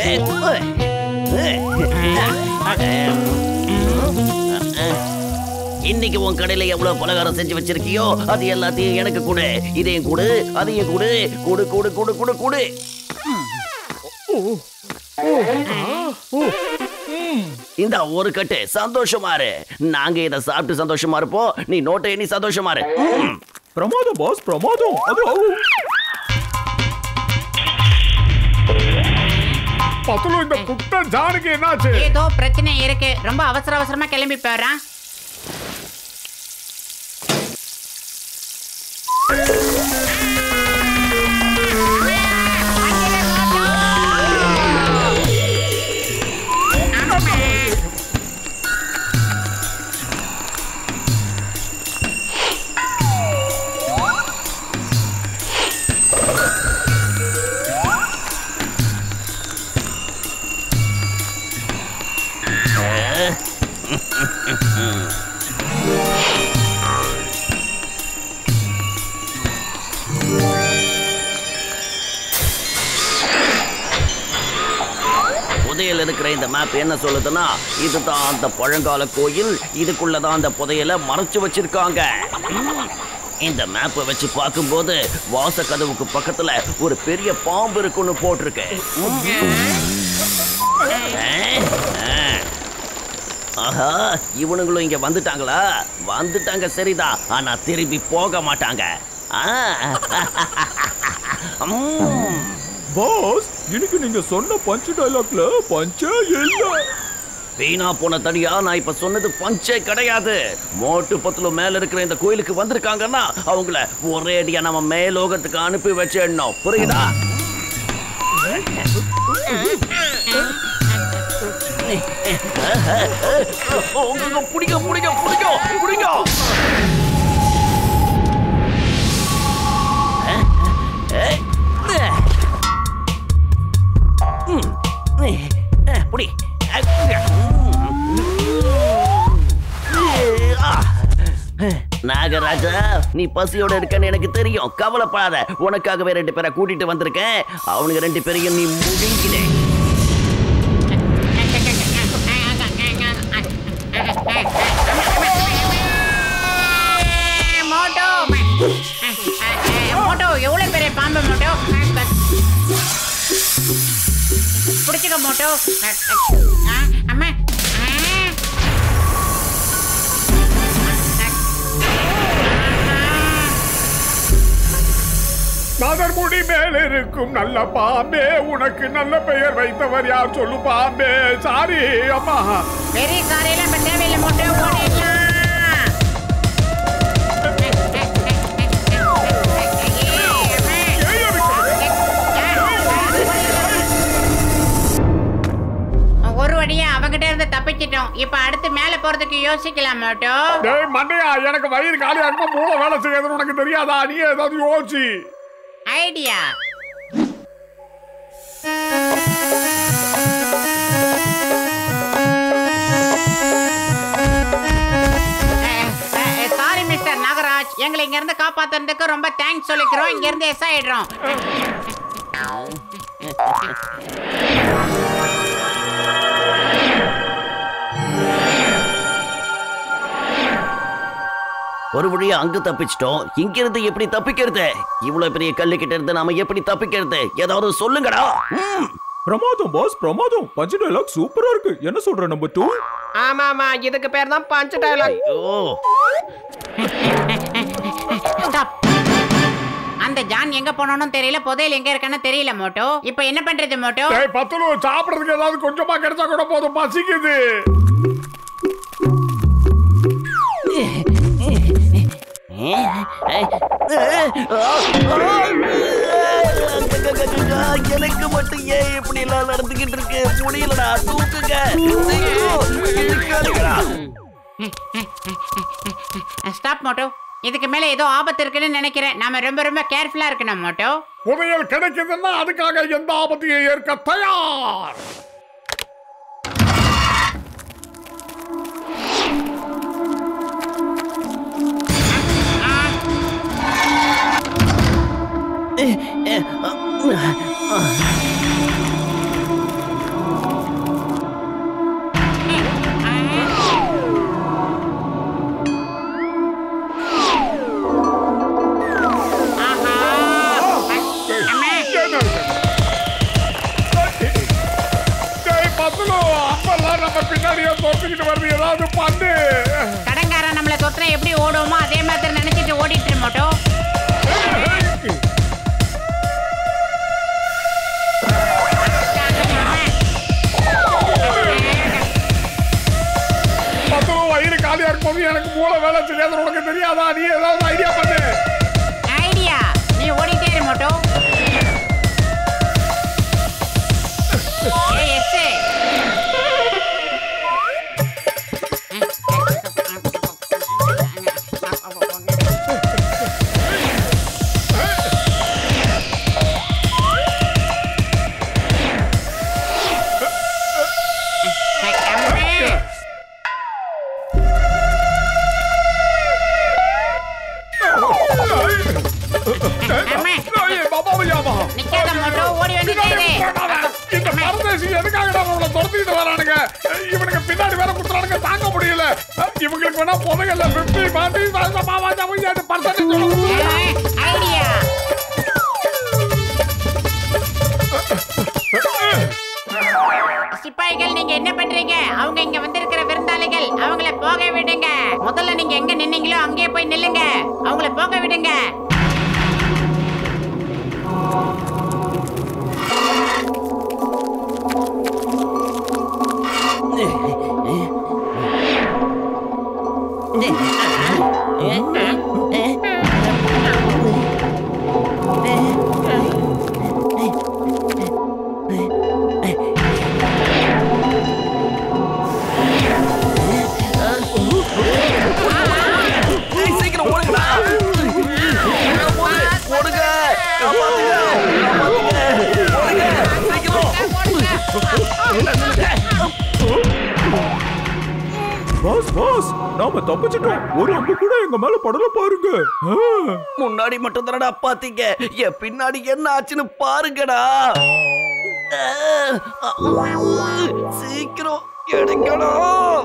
இன்னைக்கு உன் கடையில எவ்வளவு பலகாரம் செஞ்சு வச்சிருக்கியோ அது எல்லாத்தையும் எனக்கு கொடு இதையும் கொடு அதையும் கொடு கொடு கொடு கொடு கொடு கொடு இந்த ஒரு கட்டு சந்தோஷமா இரு நாங்க இதை சாப்பிட்டு சந்தோஷமா இருப்போம் நீ நோட்டை எண்ணி சந்தோஷமா இரு ம். பிரமாதம் பாஸ் பிரமாதம் அது பத்துலு இந்த குட்ட ஜானுக்கு என்னாச்சு ஏதோ பிரச்சனை இருக்கு ரொம்ப அவசர அவசரமா கிளம்பி போறான் புதையல் இருக்கிற இந்த மேப் என்ன சொல்லுதுன்னா இதுதான் அந்த பழங்கால கோயில் இதுக்குள்ளதான் அந்த புதையலை மறைச்சு வச்சிருக்காங்க ம். இந்த மேப்பை வச்சு பார்க்கும்போது வாச கதவுக்கு பக்கத்துல ஒரு பெரிய பாம்பு இருக்குன்னு போட்டிருக்கு ம். ஆ, ஆ. ஆஹா இவனுங்களும் இங்க வந்துட்டாங்களா வந்துட்டாங்க சரிதான் ஆனா திரும்பி போக மாட்டாங்க ஆ. ம். பாஸ் இன்னைக்கு நீங்க சொன்ன பஞ்ச் டைலாக்ல பஞ்சே இல்ல வீணா போன தடியா நான் இப்ப சொன்னது பஞ்சே கிடையாது மோட்டு பத்துல மேல இருக்கிற இந்த கோயிலுக்கு வந்திருக்காங்கன்னா அவங்கள ஒரே அடியா நம்ம மேலோகத்துக்கு அனுப்பி வச்சிடணும் புரியுதா உங்க பிடிக்க பிடிக்க பிடிக்க பிடிக்க புடி நாகராஜா நீ பசியோட இருக்கன்னு எனக்கு தெரியும் கவலைப்படாத உனக்காகவே ரெண்டு பேரை கூட்டிட்டு வந்திருக்கேன் அவனுங்க ரெண்டு பேரையும் நீ முழுங்கினே மோட்டோ மோட்டோ எவ்வளவு பெரிய பாம்பு மோட்டோ பிடிச்சுக்க மோட்டோ ஆ, அம்மா ஆ. நகர்முடி மேல இருக்கும் நல்ல பாம்பே உனக்கு நல்ல பெயர் வைத்தவர் யார் சொல்லு பாம்பே சாரி அம்மா பெரிய காரையெல்லாம் இப்ப தேவையில்லை மோட்டோ ஓடிடலாம் ஏய், எனக்கு- ஒரு வழியா அவங்கிட்ட இருந்து தப்பிச்சிட்டோம் இப்ப அடுத்து மேல போறதுக்கு யோசிக்கலாம் மோட்டோ டேய் மண்டையா எனக்கு வயிறு காலியா இருக்கும் மூளை வேலை செய்யறதுன்னு உனக்கு தெரியாதா நீ ஏதாவது யோசி ஐடியா சாரி மிஸ்டர் நாகராஜ் எங்களை இங்க இருந்து காப்பாத்துறதுக்கு ரொம்ப தேங்க்ஸ் சொல்லிக்கிறோம் இங்க இருந்து எஸ் ஆயிடுறோம் ஒரு வழியா அங்க தப்பிச்சிட்டோம் இங்க இருந்து எப்படி தப்பிக்கிறது இவ்வளவு பெரிய கல்லு கிட்ட இருந்து நாம எப்படி தப்பிக்கிறது ஏதாவது சொல்லுங்கடா ம். பிரமாதம் பாஸ் பிரமாதம் பஞ்ச் டைலாக் சூப்பரா இருக்கு என்ன சொல்ற நம்பர் டூ ஆமா ஆமா இதுக்கு பேர் தான் பஞ்ச் டயலாக் ஐயோ ஸ்டாப் அந்த ஜான் எங்க போனோம்னு தெரியல புதையல் எங்க இருக்கான்னு தெரியல மோட்டோ இப்போ என்ன பண்றது மோட்டோ டேய் பத்துலு சாப்பிடுறதுக்கு ஏதாவது கொஞ்சமா கிடைச்சா கூட போதும் பசிக்குது எனக்கு மட்டும் ஏன் இப்படி எல்லாம் நடந்துகிட்டு இருக்கு முடியலடா தூக்குங்க ஐயோ, இழுக்காதீங்கடா. ஸ்டாப் மோட்டோ இதுக்கு மேல ஏதோ ஆபத்து இருக்குன்னு நினைக்கிறேன் நாம ரொம்ப ரொம்ப கேர்ஃபுல்லா இருக்கணும் மோட்டோ புதையல் கிடைக்குதுன்னா அதுக்காக எந்த ஆபத்தையும் ஏற்க தயார் போது எனக்கு மூளை வேலை செய்யாத உனக்கு தெரியாதா நீ ஏதாவது ஐடியா பண்ணு ஐடியா நீ ஓடிட்டே இரு மோட்டோ ஏய் எஸ் அம்மா. ஏய், பாபாவையாமா நிக்காத மோட்டோ ஓடி வந்துட்டே இரு இந்த பரதேசி எதுக்காக நம்மளை துரத்திட்டு வரானுங்க இவனுக்கு பின்னாடி வேற குடுத்துறானுங்க தாங்க முடியல இவங்களுக்கு வேணா புதையல்ல பிப்டி பாட்டி பர்சன்டேஜ் ஐடியா சிப்பாய்கள் நீங்க என்ன பண்றீங்க அவங்க இங்க வந்திருக்கிற விருந்தாளிகள் அவங்கள போக விடுங்க முதல்ல நீங்க எங்க நின்னீங்களோ அங்கேயே போய் நில்லுங்க அவங்கள போக விடுங்க ஏய், சீக்கிரம் ஓடுங்கடா ஓடுங்க காப்பாத்துங்க காப்பாத்துங்க ஓடுங்க சீக்கிரம் பாஸ் பாஸ் நாம தப்பிச்சிட்டோம் ஒரு அம்பு கூட எங்க மேல படல பாருங்க ஆ. முன்னாடி மட்டும் தானடா பாத்தீங்க என் பின்னாடி என்ன ஆச்சுன்னு பாருங்கடா சீக்கிரம் எடுக்கணும்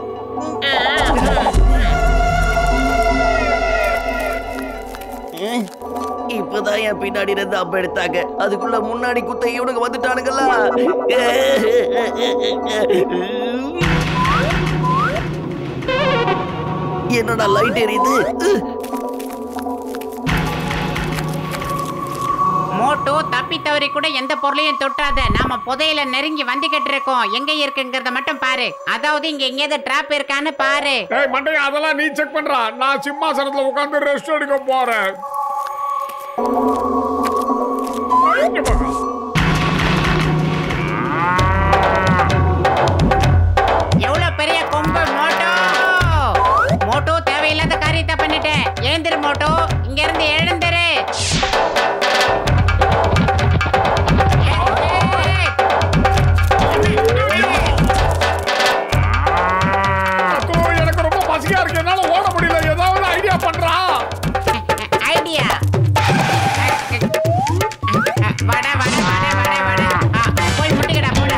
இப்பதான் என் பின்னாடி இருந்து அப்ப எடுத்தாங்க அதுக்குள்ள முன்னாடி குத்த இவனுங்க வந்துட்டானுங்களா என்னடா லைட் எரியுது மோட்டோ தப்பி தவறி கூட எந்த பொருளையும் தொட்டாத நாம புதையில நெருங்கி வந்துகிட்டு இருக்கோம் எங்க இருக்குங்கிறத மட்டும் பாரு அதாவது இங்க எங்கேயாவது டிராப் இருக்கான்னு பாரு ஏய் மண்டையா அதெல்லாம் நீ செக் பண்றா நான் சிம்மாசனத்துல உட்கார்ந்து ரெஸ்ட் எடுக்க போறேன் ஐ, இங்க பாரு. எவ்வளவு பெரிய கொம்பு மோட்டோ மோட்டோ தேவையில்லாத காரியத்தை பண்ணிட்டேன் எழுந்திரு மோட்டோ இங்க இருந்து எழுந்திரு அக்கோ, எனக்கு ரொம்ப பசியா இருக்கு என்னால ஓட முடியல ஏதாவது ஐடியா பண்றா ஐடியா வட வட வட வட வட ஆ, போய் முட்டுக்கடா போட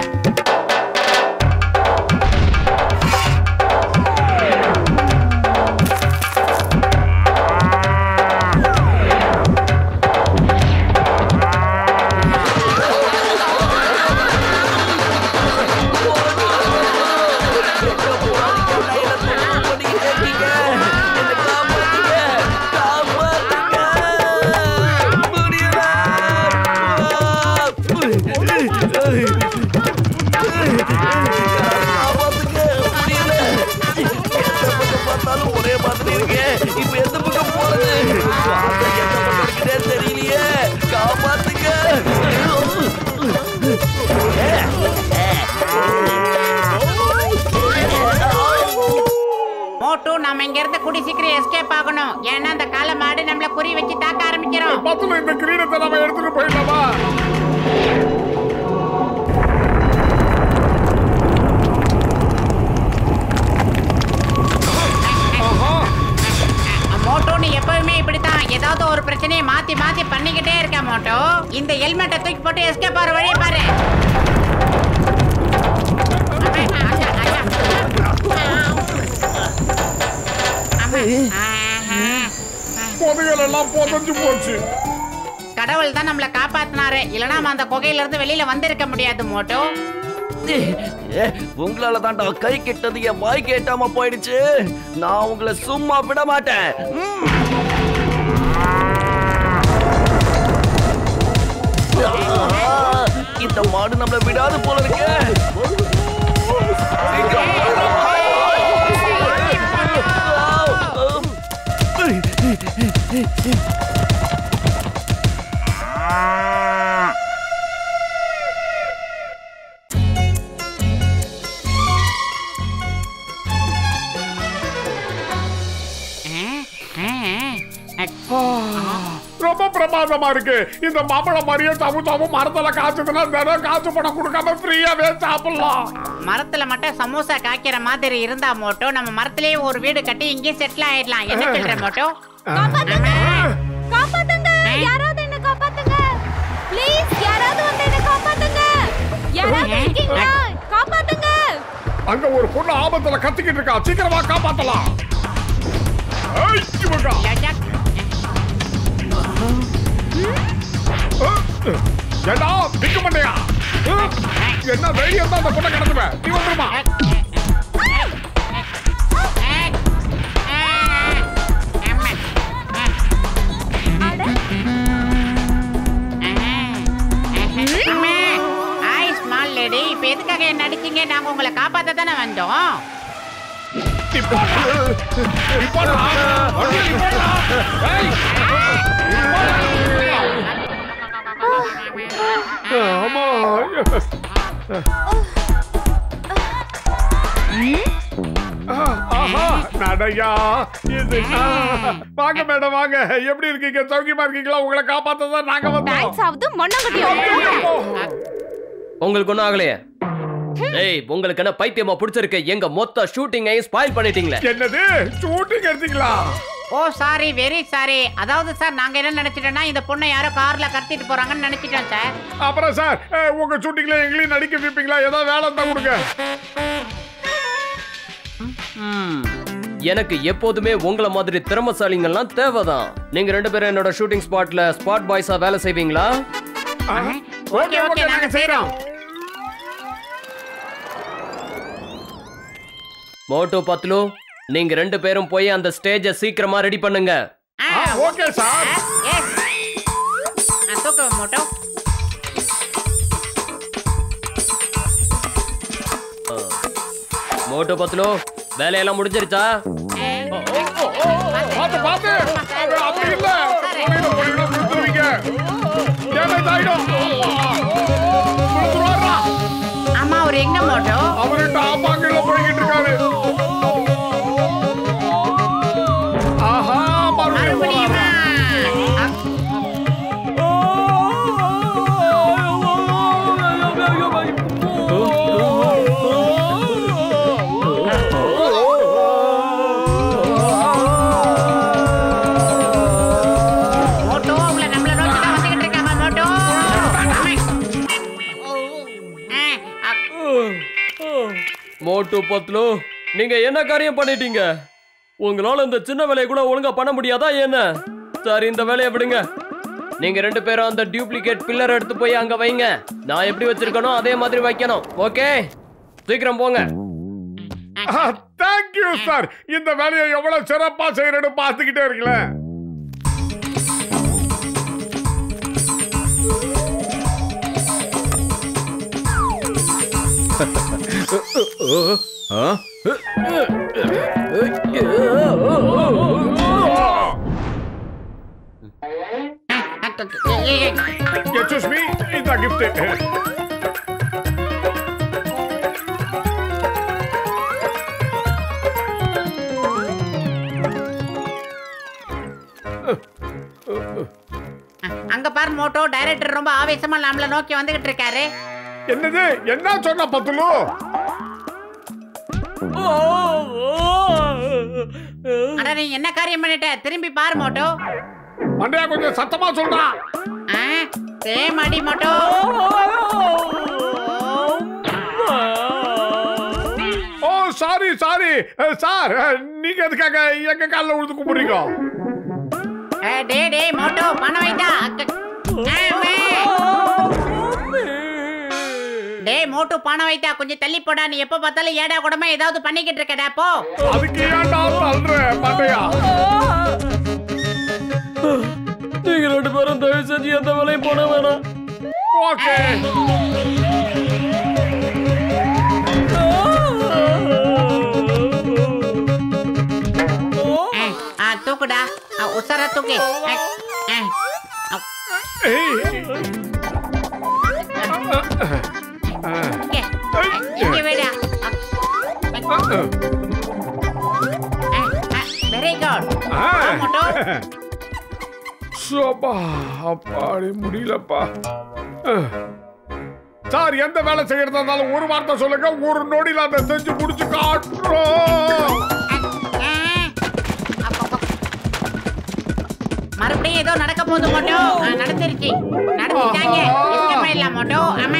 ஒரே மாதிரி இருக்கு இப்ப எந்த பக்கம் போறது பாதை எந்த பக்கம் இருக்குன்னே தெரியலையே காப்பாத்துங்க மோட்டு நாம இங்க இருந்து கூடி சீக்கிரம் எஸ்கேப் ஆகணும் ஏன்னா அந்த கால மாடு நம்மள குறி வச்சு தாக்க ஆரம்பிக்கிறோம் பத்துல இந்த கிரீடத்தை நம்ம எடுத்துட்டு போயிடலாமா மோட்டோ நீ எப்பவுமே இப்படித்தான் ஏதாவது ஒரு பிரச்சனையை மாத்தி மாத்தி பண்ணிக்கிட்டே இருக்க மோட்டோ இந்த ஹெல்மெட்டை தூக்கி போட்டு எஸ்கேப் ஆகிற வழியை பாரு ஐயா, ஐயா. ஆமா. ஆஹா. புதையல் எல்லாம் புதஞ்சு போச்சு கடவுள் தான் நம்மள காப்பாத்தினாரு இல்லனா நம்ம அந்த குகையில இருந்து வெளியில வந்திருக்க முடியாது மோட்டோ உங்களால தான்டா கை கெட்டது என் வாய் கேட்டாம போயிடுச்சு நான் உங்களை சும்மா விட மாட்டேன் ம். ஆ, இந்த மாடு நம்மள விடாது போல இருக்கு சீக்கிரம் வாடா. ஆ, ரொம்ப பிரமாதமா இருக்கு இந்த மாம்பழம் மாதிரியே தவு தவு மரத்துல காய்ச்சதுன்னா தினம் காசு பணம் கொடுக்காம ஃப்ரீயாவே சாப்பிடலாம் மரத்துல மட்டும் சமோசா காய்க்கிற மாதிரி இருந்தா மோட்டோ நம்ம மரத்திலேயே ஒரு வீடு கட்டி இங்கேயே செட்டில் ஆயிடலாம் என்ன சொல்ற மோட்டோ காப்பாத்துங்க காப்பாத்துங்க யாராவது என்ன காப்பாத்துங்க ப்ளீஸ் யாராவது வந்து என்ன காப்பாத்துங்க யாராவது இருக்கீங்களா காப்பாத்துங்க அங்க ஒரு பொண்ணு ஆபத்துல கத்திக்கிட்டு இருக்கா சீக்கிரமா காப்பாத்தலாம் ஏய், இவங்க. ஏண்டா பிக்க மாட்டியா என்ன தைரியம் தான் அந்த பொண்ணை கடத்துவேன் நீ வந்துருமா அட ஹாய் ஸ்மால் லேடி இப்போ எதுக்காக என்ன அடிச்சீங்க நாங்க உங்களை காப்பாத்த தானே வந்தோம் நிப்பாட்டா. நிப்பாட்டா. வண்டியை நிப்பாட்டா. ஏய். ஆமா ஆஹா நடையா இது ஆ. வாங்க மேடம் வாங்க எப்படி இருக்கீங்க சௌக்கியமா இருக்கீங்களா உங்களை காப்பாத்த தான் நாங்க வந்தோம் டான்ஸ் ஆகுது மொன்னங்கட்டியும் உங்களுக்கு ஒன்றும் ஆகலையே ஏய் உங்களுக்கு என்ன பைத்தியமா பிடிச்சிருக்கு எங்க மொத்த ஷூட்டிங்கையும் ஸ்பாயில் பண்ணிட்டீங்களே என்னது ஷூட்டிங் எடுத்தீங்களா ஓ சாரி வெரி சாரி அதாவது சார் நாங்க என்ன நினைச்சிட்டோம்னா இந்த பொண்ணை யாரோ கார்ல கடத்திட்டு போறாங்கன்னு நினைச்சிட்டோம் சார் அப்புறம் சார் அஹ், உங்க ஷூட்டிங்ல எங்களையும் நடிக்க வைப்பீங்களா ஏதாவது வேலை இருந்தா கொடுங்க எனக்கு எப்போதுமே உங்கள மாதிரி திறமசாலிங்கெல்லாம் தேவைதான் நீங்க ரெண்டு பேரும் என்னோட ஷூட்டிங் ஸ்பாட்ல ஸ்பாட் பாய்ஸா வேலை செய்வீங்களா ஓகே ஓகே நாங்க செய்றோம் மோட்டோ பத்லு நீங்க ரெண்டு பேரும் போய் அந்த ஸ்டேஜை சீக்கிரமா ரெடி பண்ணுங்க ஓகே சார் எஸ் தூக்க மோட்டோ மோட்டோ பத்லு வேலையெல்லாம் முடிஞ்சிருச்சா பாத்து பாத்து அது அப்படி இல்ல புகையில போனீங்கன்னா விழுந்துருவீங்க டேமேஜ் ஆயிடும் விழுந்துருவாரா அம்மா ஒரு எங்க மோட்டோ அவர்கிட்ட ஆப்பாங்கல்ல போய்கிட்டு இருக்காரு ஆஹா மறுபடியும் மறுபடியுமா போறாரா? மோட்டோ உங்களை நம்மள நோக்கி தான் வந்துகிட்டு இருக்காங்க மோட்டோ ஆ, அ- மோட்டு பத்லு நீங்க என்ன காரியம் பண்ணிட்டீங்க உங்களால இந்த சின்ன வேலையை கூட ஒழுங்கா பண்ண முடியாதா என்ன சரி இந்த வேலையை விடுங்க நீங்க ரெண்டு பேரும் அந்த டியூப்ளிகேட் பில்லர் எடுத்து போய் அங்க வைங்க நான் எப்படி வச்சிருக்கனோ அதே மாதிரி வைக்கணும் ஓகே சீக்கிரம் போங்க தேங்க்யூ சார் இந்த வேலையை எவ்வளவு சிறப்பா செய்யறேன்னு பார்த்துக்கிட்டே இருக்கல எக்ஸ்கூஸ் மீ இந்த கிஃப்ட் அங்க பாரு மோட்டோ டைரக்டர் ரொம்ப ஆவேசமா நம்மள நோக்கி வந்துகிட்டு இருக்காரு என்னது என்ன சொன்ன பத்துலு அட நீ என்ன காரியம் பண்ணிட்ட திரும்பி பாரு மோட்டோ மண்டையா கொஞ்சம் சத்தமா சொல்றா ஆ, சேம் அடி மோட்டோ ஓ சாரி சாரி சார் நீங்க எதுக்காக எங்க காலில் விழுந்து கும்பிடுறீங்க ஏ, டே டே மோட்டோ பணம் வைத்தா ஆமே. டேய் மோட்டு பணம் வைத்தா கொஞ்சம் தள்ளி போடா நீ எப்ப பார்த்தாலும் ஏடா கூடமா ஏதாவது பண்ணிக்கிட்டு இருக்கடா போ அதுக்கு ஏன்டா தள்ளுற மண்டையா நீங்க ரெண்டு பேரும் தயவு செஞ்சு எந்த வேலையும் போன வேணாம் ஓகே ஆ, ஆ, தூக்கு தூக்குடா அ, உசாரா தூக்கு அ, அ. அ, இங்க. இங்க வைடா. வெரி குட் மோட்டோ சோபா அப்பாடி முடியலப்பா அஹ். சார் எந்த வேலை செய்யறதா இருந்தாலும் ஒரு வார்த்தை சொல்லுங்க ஒரு நொடியில அதை செஞ்சு முடிச்சு காட்டுறோம் மறுபடியும் ஏதோ நடக்க போகுது மோட்டோ ஆ, நடந்துருச்சு நடந்துட்டாங்க எஸ்கேப் பண்ணிடலாம் மோட்டோ ஆமா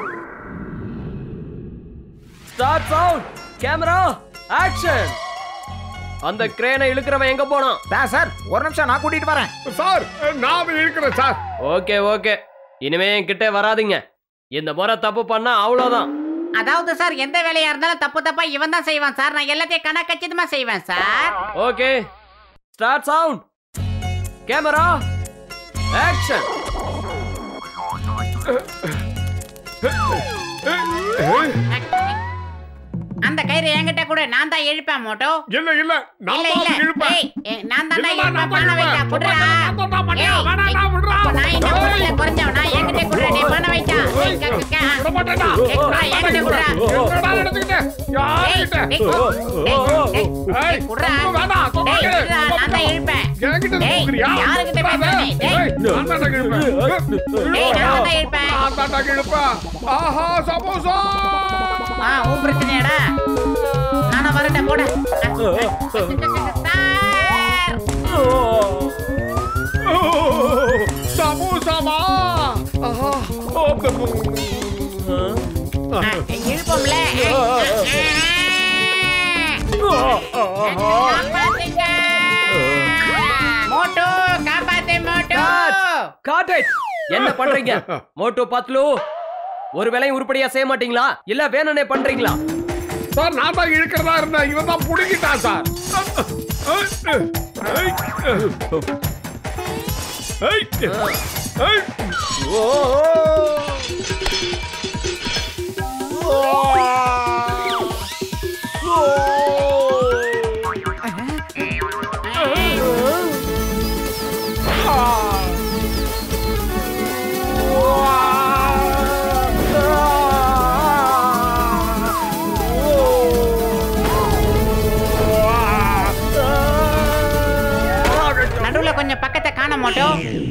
ஸ்டார்ட் சவுண்ட் கேமரா ஆக்ஷன் அந்த கிரேனை இழுக்கிறவன் எங்க போனான் சார் ஒரு நிமிஷம் நான் கூட்டிட்டு வரேன் சார் நான் அதை இருக்கிறேன் சார் ஓகே ஓகே இனிமே என்கிட்ட வராதீங்க இந்த முறை தப்பு பண்ணா அவ்வளவுதான் அதாவது சார் எந்த வேலையா இருந்தாலும் தப்பு தப்பா இவன் தான் செய்வான் சார் நான் எல்லாத்தையும் கணக்கச்சிதமா செய்வேன் sir okay start sound camera action அந்த கயிறு என்கிட்ட கூட நான் தான் இழுப்பேன் மோட்டோ இல்ல இல்ல நான் இல்ல தான் இல்ல இழுப்பேன் ஏய், ஏய், நான் தான் இல்ல, இழுப்பேன் நான் பணம் தான் வைட்டா இழுப்பேன். குடுறா நான் தான் தான் பண்ணியா? ஏய், வேணாம், ஏய், நான் விடுறா. அப்ப நான் இந்த ஏய். ஊர்ல குறைஞ்சவன் நான் என்கிட்ட குடுறா நீ பணம் வைட்டா ஏய், க- க- க- விட மாட்டேன்டா. ஏய், குடுறா, என்கிட்ட குடுறா என்னடா நடந்துக்கிட்டு? ஏய், யார்கிட்ட? டேய், கு- டேய், டேய், ஏய், டேய், குடுறா. வேணாம், டேய், சொன்னாங்க. குடுறா, நான் தான் இழுப்பேன் என்கிட்ட டேய், கொடுக்குறியா? யாருகிட்ட பேசுற நீ? டேய். ஏய், நான் தான்டா இழுப்பேன். டேய், நான் தான் இழுப்பேன். நான் தான்டா இழுப்பேன். ஆஹா, சமோசா ஆ உன் பிரச்சனையாடா நானும் வரட்டேன் போட சார் ஓ, சமோசாவா ஆஹா, ஓ, ஆ, இழுப்போம்ல காப்பாத்துங்க மோட்டோ காப்பாத்து மோட்டோ காட் இட் என்ன பண்றீங்க மோட்டோ பத்லு ஒரு வேலையும் உருப்படியா செய்ய மாட்டீங்களா இல்ல வேணும்னே பண்றீங்களா சார் நான் தான் இழுக்கிறதா இருந்தேன் இவன் தான் புடுங்கிட்டான் சார் ஏய், ஏய், ஏய். ஓ, நடுவுல கொஞ்சம் பக்கத்தை காண மோட்டோ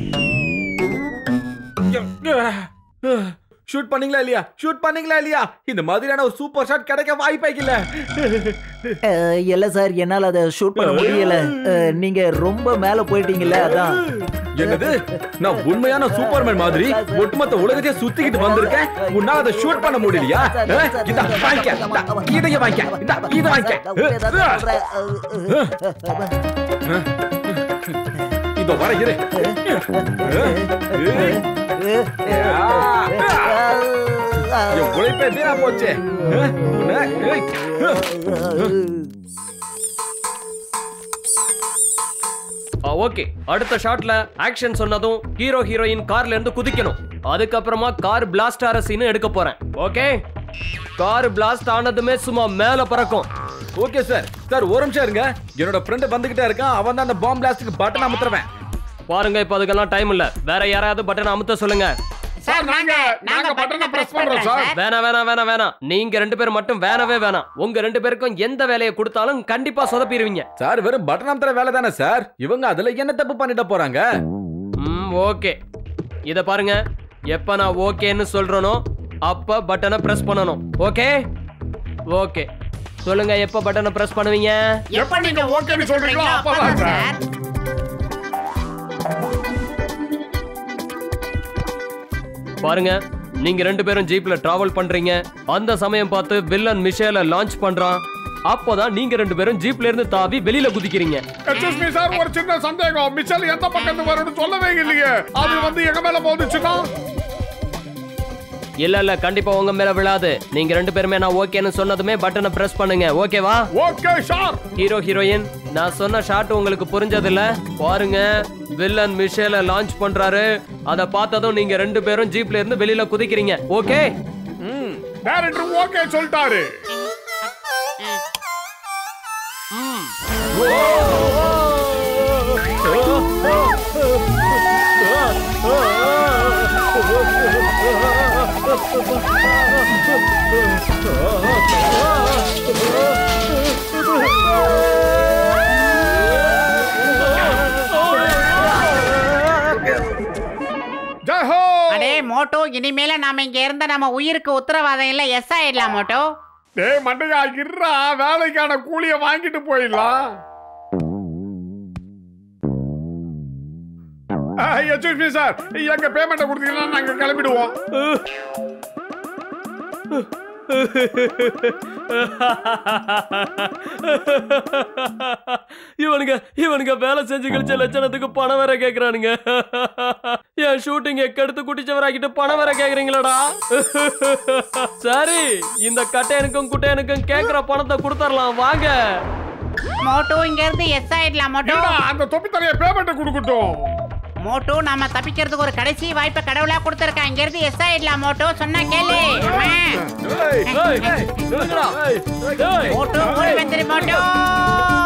ஷூட் பண்ணீங்களா இல்லையா ஷூட் பண்ணீங்களா இல்லையா இந்த மாதிரியான ஒரு சூப்பர் ஷாட் கிடைக்க வாய்ப்பே இல்ல அஹ், இல்ல சார் என்னால அதை ஷூட் பண்ண முடியல அஹ், நீங்க ரொம்ப மேல போயிட்டீங்கல்ல அதான் என்னது நான் உண்மையான சூப்பர்மேன் மாதிரி ஒட்டுமொத்த உலகத்தையே சுத்திக்கிட்டு வந்திருக்கேன் உன்னால அதை ஷூட் பண்ண முடியலையா அஹ், இந்தா வாங்கிக்க இந்தா, இதைய வாங்கிக்க இந்தா இதை வாங்கிக்க இதோ வர இரு என் உழைப்பே வீணா போச்சு அஹ், உன்னை, ஏய், ஓகே அடுத்த ஷாட்ல ஆக்ஷன் சொன்னதும் ஹீரோ ஹீரோயின் கார்ல இருந்து குதிக்கணும் அதுக்கப்புறமா கார் பிளாஸ்ட் ஆற சீன் எடுக்க போறேன் ஓகே கார் பிளாஸ்ட் ஆனதுமே சும்மா மேல பறக்கும் ஓகே சார் சார் ஒரு நிமிஷம் இருங்க என்னோட ஃப்ரெண்ட் வந்துகிட்டே இருக்கான் அவன் தான் அந்த பாம் பிளாஸ்டுக்கு பட்டன் அமுத்துறவன் பாருங்க இப்ப அதுக்கெல்லாம் டைம் இல்ல வேற யாராவது பட்டன் அமுத்த சொல்லுங்க சார் நாங்க நாங்க பட்டனை பிரஸ் பண்றோம் சார் வேணாம் வேணாம் வேணாம் வேணாம் நீங்க ரெண்டு பேரும் மட்டும் வேணவே வேணாம் உங்க ரெண்டு பேருக்கும் எந்த வேலையை கொடுத்தாலும் கண்டிப்பா சொதப்பிடுவீங்க சார் வெறும் பட்டன் அமுத்துற வேலை தானே சார் இவங்க அதுல என்ன தப்பு பண்ணிட போறாங்க ம் ஓகே இத பாருங்க எப்ப நான் ஓகேன்னு சொல்றேனோ அப்ப பட்டனை பிரஸ் பண்ணணும் ஓகே ஓகே சொல்லுங்க எப்ப பட்டனை பிரஸ் பண்ணுவீங்க எப்ப நீங்க ஓகேன்னு சொல்றீங்களோ அப்பதான் சார் பாருங்க நீங்க ரெண்டு பேரும் ஜீப்ல டிராவல் பண்றீங்க அந்த சமயம் பார்த்து வில்லன் மிஷேல லான்ச் பண்றான் அப்போதான் நீங்க ரெண்டு பேரும் ஜீப்ல இருந்து தாவி வெளியில குதிக்கிறீங்க எக்ஸ்கூஸ் மீ சார் ஒரு சின்ன சந்தேகம் மிச்சல் எந்த பக்கத்து வரும்னு சொல்லவே இல்லையே அது வந்து எங்க மேல போந்துச்சுன்னா இல்ல இல்ல கண்டிப்பா உங்க மேல விழாது நீங்க ரெண்டு பேருமே நான் ஓகேன்னு சொன்னதுமே பட்டனை பிரஸ் பண்ணுங்க ஓகேவா ஓகே சார் ஹீரோ ஹீரோயின் நான் சொன்ன ஷாட் உங்களுக்கு புரிஞ்சதில்ல பாருங்க வில்லன் மிஷேல லான்ச் பண்றாரு அத பார்த்ததும் நீங்க ரெண்டு பேரும் ஜீப்ல இருந்து வெளியில குதிக்கிறீங்க ஓகே டைரக்டர் ஓகே சொல்லிட்டாரு ஜெய் ஹோ அடே மோட்டோ இனிமேல நாம இங்க இருந்த நம்ம உயிருக்கு உத்தரவாதம் இல்ல எஸ் ஆயிடலாம் மோட்டோ டேய் மண்டையா இருடா வேலைக்கான கூலிய வாங்கிட்டு போயிடலாம் எக்ஸ்கியூஸ் மீ சார் எங்க பேமெண்ட்டை கொடுத்தீங்கன்னா நாங்க கிளம்பிடுவோம் இவனுங்க இவனுங்க வேலை செஞ்சு கழிச்ச லட்சணத்துக்கு பணம் வேற கேக்குறானுங்க என் ஷூட்டிங் கெடுத்து குட்டிச்சவராக்கிட்டு பணம் வேற கேக்குறீங்களாடா சரி இந்த கட்டையனுக்கும் குட்டையனுக்கும் கேக்குற பணத்தை கொடுத்துடலாம் வாங்க மோட்டோ இங்க இருந்து எஸ் ஆயிடலாம் மோட்டோ இருடா, அந்த தொப்பி தலைய பேமெண்ட்டை கொடுக்கட்டும் மோட்டோ நாம தப்பிக்கிறதுக்கு ஒரு கடைசி வாய்ப்பை கடவுளா கொடுத்திருக்கான் இங்க இருந்து எஸ் ஆயிடலாம் மோட்டோ சொன்னா கேளு அம்மா. ஏய், நில்லுங்கடா. ஏய். மோட்டோ ஓடி வந்துரு மோட்டோ